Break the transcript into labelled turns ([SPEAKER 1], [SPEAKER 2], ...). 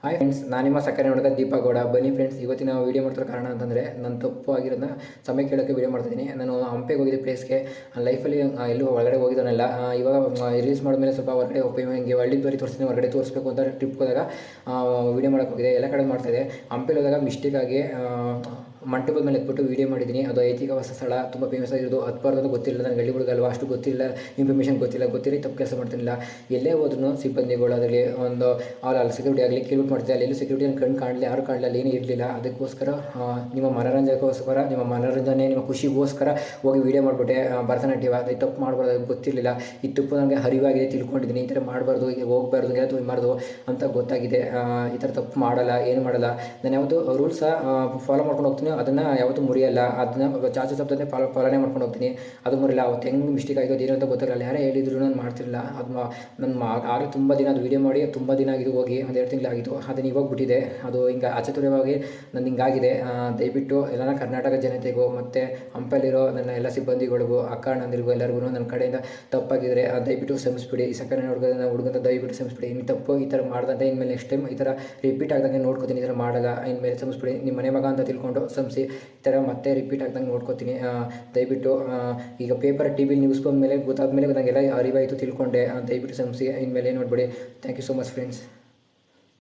[SPEAKER 1] hi friends ನಾನು ನಿಮ್ಮ ಸಕ್ಕರೆ ನೋಡಿದ ದೀಪ ಗೌಡ ಬನ್ನಿ ಫ್ರೆಂಡ್ಸ್ ಇವತ್ತಿನ ವೀಡಿಯೋ ಮಾಡ್ತಿರೋ ಕಾರಣ ಅಂತಂದರೆ ನಾನು ತಪ್ಪು ಆಗಿರೋದನ್ನ ಸಮಯ ಕೇಳೋಕ್ಕೆ ವೀಡಿಯೋ ಮಾಡ್ತಿದ್ದೀನಿ ನಾನು ಹಂಪೆಗೆ ಹೋಗಿದ್ದೆ ಪ್ಲೇಸ್ಗೆ ಲೈಫಲ್ಲಿ ಎಲ್ಲೂ ಒಳಗಡೆ ಹೋಗಿದ್ದಾನಲ್ಲ ಆ, ಇವಾಗ ರಿಲೀಸ್ ಮಾಡಿದ್ಮೇಲೆ ಸ್ವಲ್ಪ ಹೊರಗಡೆ ಹೋಗಿ ಹಿಂಗೆ ಒಳ್ಳೆ ಬರಿ ತೋರಿಸ್ತೀನಿ ಹೊರಗಡೆ ತೋರಿಸ್ಬೇಕು ಅಂತ ಟ್ರಿಪ್ ಹೋದಾಗ ವೀಡಿಯೋ ಮಾಡೋಕೆ ಹೋಗಿದೆ ಎಲ್ಲ ಕಡೆ ಮಾಡ್ತಾಯಿದ್ದೆ ಹಂಪೆಲಿ ಹೋದಾಗ ಮಿಸ್ಟೇಕ್ ಆಗಿ ಆ, ಮಂಟಪದ ಮೇಲೆ ಎತ್ಬಿಟ್ಟು ವೀಡಿಯೋ ಮಾಡಿದ್ದೀನಿ ಅದು ಐತಿಹಾಸಿಕ ವಾಸ ಸ್ಥಳ ತುಂಬ ಫೇಮಸ್ ಆಗಿರೋದು ಹತ್ಬಾರ್ದು ಅಂತ ಗೊತ್ತಿಲ್ಲ ನನಗೆ ಹಳ್ಳಿಗಳಿಗಲ್ವ ಅಷ್ಟು ಗೊತ್ತಿಲ್ಲ ಇನ್ಫಾರ್ಮೇಷನ್ ಗೊತ್ತಿಲ್ಲ ಗೊತ್ತಿರಿ ತಪ್ಪು ಕೆಲಸ ಮಾಡ್ತಿಲ್ಲ ಎಲ್ಲೇ ಹೋದ್ರೂ ಸಿಬ್ಬಂದಿಗಳು ಅದರಲ್ಲಿ ಒಂದು ಅವ್ರು ಅಲ್ಲಿ ಸೆಕ್ಯೂರಿಟಿ ಆಗಲಿ ಕೇಳ್ಬಿಟ್ಟು ಮಾಡ್ತಿದ್ದೆ ಅಲ್ಲಿ ಎಲ್ಲೂ ಸೆಕ್ಯೂರಿಟಿ ಕಣ್ಣು ಕಾಣಲಿ ಯಾರು ಕಾಣಲಿ ಅಲ್ಲಿ ಏನೂ ಇರಲಿಲ್ಲ ಅದಕ್ಕೋಸ್ಕರ ಆ, ನಿಮ್ಮ ಮನೋರಂಜನೆಗೋಸ್ಕರ ನಿಮ್ಮ ಮನೋರಂಜನೆ ನಿಮ್ಮ ಖುಷಿಗೋಸ್ಕರ ಹೋಗಿ ವೀಡಿಯೋ ಮಾಡಿಬಿಟ್ಟೆ ಭರತನಾಟ್ಯವ ಅದು ತಪ್ಪು ಮಾಡಬಾರ್ದು ಅದು ಗೊತ್ತಿರಲಿಲ್ಲ ಈ ತಪ್ಪು ನನಗೆ ಅರಿವಾಗಿದೆ ತಿಳ್ಕೊಂಡಿದ್ದೀನಿ ಈ ಥರ ಮಾಡಬಾರ್ದು ಈಗ ಹೋಗಬಾರ್ದು ಯಾವುದು ಮಾಡಬಾರ್ದು ಅಂತ ಗೊತ್ತಾಗಿದೆ ಆ, ಈ ಥರ ತಪ್ಪು ಮಾಡಲ್ಲ ಏನು ಮಾಡಲ್ಲ ನಾನು ಯಾವತ್ತು ರೂಲ್ಸ ಫಾಲೋ ಮಾಡ್ಕೊಂಡು ಹೋಗ್ತೀನಿ ಅದನ್ನು ಯಾವತ್ತೂ ಮುರಿಯಲ್ಲ ಅದನ್ನ ಚಾಚು ತಪ್ಪದೆ ಪಾಲ ಪಾಲನೆ ಮಾಡ್ಕೊಂಡು ಹೋಗ್ತೀನಿ ಅದು ಮುರಿಲ್ಲ ಅವತ್ತು ಹೆಂಗೆ ಮಿಸ್ಟೇಕ್ ಆಯಿತು ಅದೇನು ಅಂತ ಗೊತ್ತಾಗಲ್ಲ ಯಾರೇ ಹೇಳಿದ್ರು ನಾನು ಮಾಡ್ತಿರಲಿಲ್ಲ ಅದು ನನ್ನ ಆಗಲೇ ತುಂಬ ದಿನ ಅದು ವೀಡಿಯೋ ಮಾಡಿ ತುಂಬ ದಿನ ಆಗಿದ್ದು ಹೋಗಿ ಒಂದು ಎರಡು ತಿಂಗಳಾಗಿತ್ತು ಅದನ್ನು ಇವಾಗ ಬಿಟ್ಟಿದೆ ಅದು ಹಿಂಗೆ ಅಚಾತುರ್ಯವಾಗಿ ನನ್ನ ಹಿಂಗಾಗಿದೆ ಆ, ದಯವಿಟ್ಟು ಎಲ್ಲ ಕರ್ನಾಟಕ ಜನತೆಗೂ ಮತ್ತು ಹಂಪಲ್ಲಿರೋ ನನ್ನ ಎಲ್ಲ ಸಿಬ್ಬಂದಿಗಳಿಗೂ ಅಕ್ಕ ಅಣ್ಣಂದಿರಿಗೂ ಎಲ್ಲರಿಗೂ ನನ್ನ ಕಡೆಯಿಂದ ತಪ್ಪಾಗಿದ್ದರೆ ಆ, ದಯವಿಟ್ಟು ಕ್ಷಮಿಸ್ಬಿಡಿ ಈ ಸಕ್ಕರೆ ಹುಡುಗನ ಹುಡುಗಂತ ದಯವಿಟ್ಟು ಕ್ಷಮಿಸ್ಬಿಡಿ ಇನ್ನು ತಪ್ಪು ಈ ಥರ ಮಾಡ್ದಂತೆ ಇನ್ಮೇಲೆ ನೆಕ್ಸ್ಟ್ ಟೈಮ್ ಈ ಥರ ರಿಪೀಟ್ ಆಗ್ದಂಗೆ ನೋಡ್ಕೊತೀನಿ ಈ ಥರ ಮಾಡಲ್ಲ ಇನ್ಮೇಲೆ ಕ್ಷಮಿಸ್ಬಿಡಿ ನಿಮ್ಮ ಮನೆ ಮಗ ಅಂತ ತಿಳ್ಕೊಂಡು ಕ್ಷಮಿಸಿ ಈ ಥರ ಮತ್ತೆ ರಿಪೀಟ್ ಆಗ್ದಂಗೆ ನೋಡ್ಕೊತೀನಿ ಆ, ದಯವಿಟ್ಟು ಆ, ಈಗ ಪೇಪರ್ ಟಿ ವಿ ನ್ಯೂಸ್ ಬಂದ ಮೇಲೆ ಗೊತ್ತಾದ ಮೇಲೆ ನನಗೆಲ್ಲ ಅರಿವಾಯಿತು ತಿಳ್ಕೊಂಡೆ ಆ, ದಯವಿಟ್ಟು ಕ್ಷಮಿಸಿ ಇನ್ಮೇಲೆ ಏನು ನೋಡ್ಬೇಡಿ thank you so much friends